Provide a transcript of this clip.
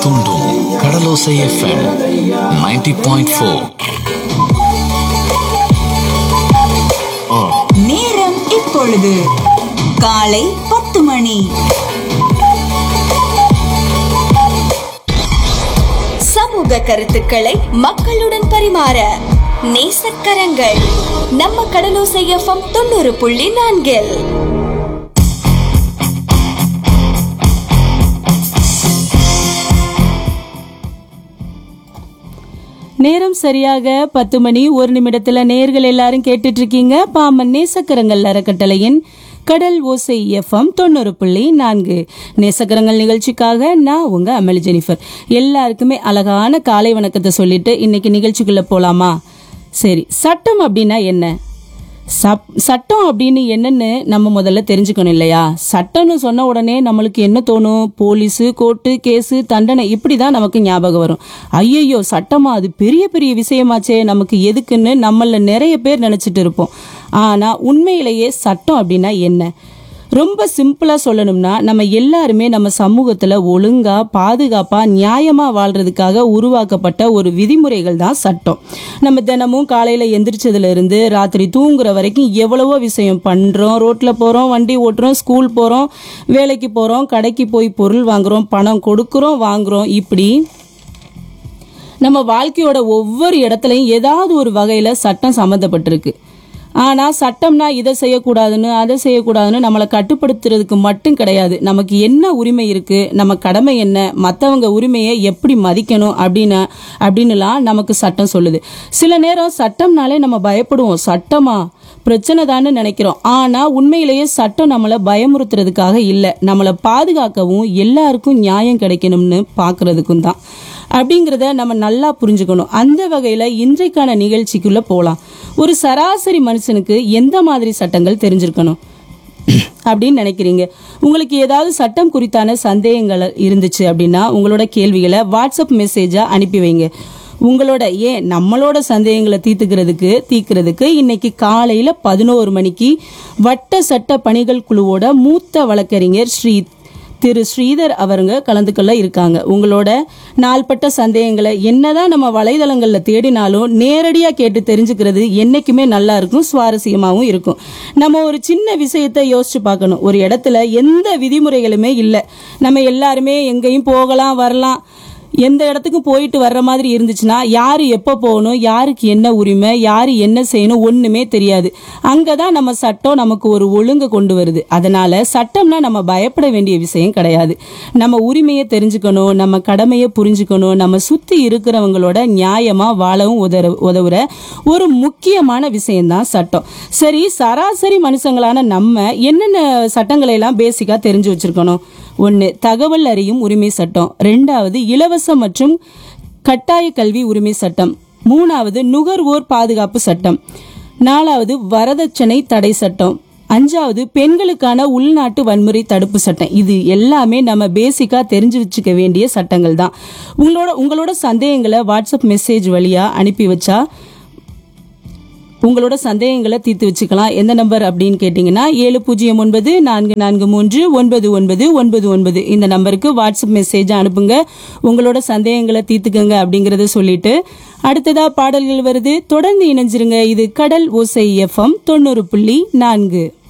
தூண்டும் கடலோசை FM 90.4 point four நேரம் இப்பொழுது காலை பத்து மணி சமூக கருத்துக்களை மக்களுடன் பரிமாற நேசக்கரங்கள் நம்ம கடலோசை எஃப்எம் தொண்ணூறு புள்ளி நான்கில் நேரம் சரியாக பத்து மணி ஒரு நிமிடத்துல நேர்கள் எல்லாரும் கேட்டுட்டு இருக்கீங்க பாமன் நேசக்கரங்கள் அறக்கட்டளையின் கடல் ஓசை எஃப்எம் தொண்ணூறு புள்ளி நான்கு நேசக்கரங்கள் நிகழ்ச்சிக்காக நான் உங்க அமளி ஜெனிஃபர் எல்லாருக்குமே அழகான காலை வணக்கத்தை சொல்லிட்டு இன்னைக்கு நிகழ்ச்சிக்குள்ள போலாமா சரி சட்டம் அப்படின்னா என்ன சப் சட்டம் அப்படின்னு என்னன்னு நம்ம முதல்ல தெரிஞ்சுக்கணும் இல்லையா சட்டம்னு சொன்ன உடனே நம்மளுக்கு என்ன தோணும் போலீஸு கோர்ட்டு கேஸு தண்டனை இப்படி தான் நமக்கு ஞாபகம் வரும் ஐயையோ சட்டமா அது பெரிய பெரிய விஷயமாச்சே நமக்கு எதுக்குன்னு நம்மள நிறைய பேர் நினைச்சிட்டு இருப்போம் ஆனா உண்மையிலேயே சட்டம் அப்படின்னா என்ன ரொம்ப சிம்பிளா சொல்லணும்னா நம்ம எல்லாருமே நம்ம சமூகத்துல ஒழுங்கா பாதுகாப்பா நியாயமா வாழ்றதுக்காக உருவாக்கப்பட்ட ஒரு விதிமுறைகள் தான் சட்டம் நம்ம தினமும் காலையில எந்திரிச்சதுல இருந்து ராத்திரி தூங்குற வரைக்கும் எவ்வளவோ விஷயம் பண்றோம் ரோட்ல போறோம் வண்டி ஓட்டுறோம் ஸ்கூல் போறோம் வேலைக்கு போறோம் கடைக்கு போய் பொருள் வாங்குறோம் பணம் கொடுக்குறோம் வாங்குறோம் இப்படி நம்ம வாழ்க்கையோட ஒவ்வொரு இடத்துலையும் ஏதாவது ஒரு வகையில சட்டம் சம்மந்தப்பட்டிருக்கு ஆனா சட்டம்னா இதை செய்யக்கூடாதுன்னு அதை செய்யக்கூடாதுன்னு நம்மளை கட்டுப்படுத்துறதுக்கு மட்டும் கிடையாது நமக்கு என்ன உரிமை இருக்கு நம்ம கடமை என்ன மற்றவங்க உரிமையை எப்படி மதிக்கணும் அப்படின்னு அப்படின்னுலாம் நமக்கு சட்டம் சொல்லுது சில நேரம் சட்டம்னாலே நம்ம பயப்படுவோம் சட்டமா பிரச்சனை தான்னு நினைக்கிறோம் ஆனா உண்மையிலேயே சட்டம் நம்மளை பயமுறுத்துறதுக்காக இல்லை நம்மளை பாதுகாக்கவும் எல்லாருக்கும் நியாயம் கிடைக்கணும்னு பார்க்கறதுக்கும் தான் அப்படிங்கிறத நம்ம நல்லா புரிஞ்சுக்கணும் அந்த வகையில இன்றைக்கான நிகழ்ச்சிக்குள்ள போலாம் ஒரு சராசரி மனுஷனுக்கு எந்த மாதிரி சட்டங்கள் தெரிஞ்சிருக்கணும் அப்படின்னு நினைக்கிறீங்க உங்களுக்கு ஏதாவது சட்டம் குறித்தான சந்தேகங்கள் இருந்துச்சு அப்படின்னா உங்களோட கேள்விகளை வாட்ஸ்அப் மெசேஜா அனுப்பி வைங்க உங்களோட ஏன் நம்மளோட சந்தேகங்களை தீர்த்துக்கிறதுக்கு தீர்க்கிறதுக்கு இன்னைக்கு காலையில பதினோரு மணிக்கு வட்ட சட்ட பணிகள் குழுவோட மூத்த வழக்கறிஞர் ஸ்ரீ திரு ஸ்ரீதர் அவருங்க கலந்துக்கொள்ள இருக்காங்க உங்களோட நாள்பட்ட சந்தேகங்களை என்னதான் நம்ம வலைதளங்கள்ல தேடினாலும் நேரடியா கேட்டு தெரிஞ்சுக்கிறது என்னைக்குமே நல்லா இருக்கும் சுவாரஸ்யமாவும் இருக்கும் நம்ம ஒரு சின்ன விஷயத்தை யோசிச்சு பார்க்கணும் ஒரு இடத்துல எந்த விதிமுறைகளுமே இல்லை நம்ம எல்லாருமே எங்கேயும் போகலாம் வரலாம் எந்த இடத்துக்கும் போயிட்டு வர்ற மாதிரி இருந்துச்சுன்னா யாரு எப்போ போகணும் யாருக்கு என்ன உரிமை யாரு என்ன செய்யணும் ஒண்ணுமே தெரியாது அங்கதான் நம்ம சட்டம் நமக்கு ஒரு ஒழுங்கு கொண்டு வருது அதனால சட்டம்னா நம்ம பயப்பட வேண்டிய விஷயம் கிடையாது நம்ம உரிமையை தெரிஞ்சுக்கணும் நம்ம கடமையை புரிஞ்சுக்கணும் நம்ம சுத்தி இருக்கிறவங்களோட நியாயமா வாழவும் உதற உதவுற ஒரு முக்கியமான விஷயம்தான் சட்டம் சரி சராசரி மனுஷங்களான நம்ம என்னென்ன சட்டங்களை எல்லாம் பேசிக்கா தெரிஞ்சு வச்சிருக்கணும் ஒன்று தகவல் அறியும் உரிமை சட்டம் ரெண்டாவது இலவச மற்றும் கட்டாய கல்வி உரிமை சட்டம் மூணாவது நுகர்வோர் பாதுகாப்பு சட்டம் நாலாவது வரதட்சணை தடை சட்டம் அஞ்சாவது பெண்களுக்கான உள்நாட்டு வன்முறை தடுப்பு சட்டம் இது எல்லாமே நம்ம பேசிக்கா தெரிஞ்சு வச்சுக்க வேண்டிய சட்டங்கள் தான் உங்களோட உங்களோட சந்தேகங்களை வாட்ஸ்அப் மெசேஜ் வழியா அனுப்பி வச்சா உங்களோட சந்தேகங்களை தீர்த்து வச்சுக்கலாம் எந்த நம்பர் அப்படின்னு கேட்டிங்கன்னா ஏழு பூஜ்ஜியம் ஒன்பது நான்கு நான்கு மூன்று ஒன்பது ஒன்பது ஒன்பது ஒன்பது இந்த நம்பருக்கு வாட்ஸ்அப் மெசேஜ் அனுப்புங்க உங்களோட சந்தேகங்களை தீர்த்துக்கங்க அப்படிங்கறத சொல்லிட்டு அடுத்ததா பாடல்கள் வருது தொடர்ந்து இணைஞ்சிருங்க இது கடல் ஓசை எஃப்எம் தொண்ணூறு புள்ளி நான்கு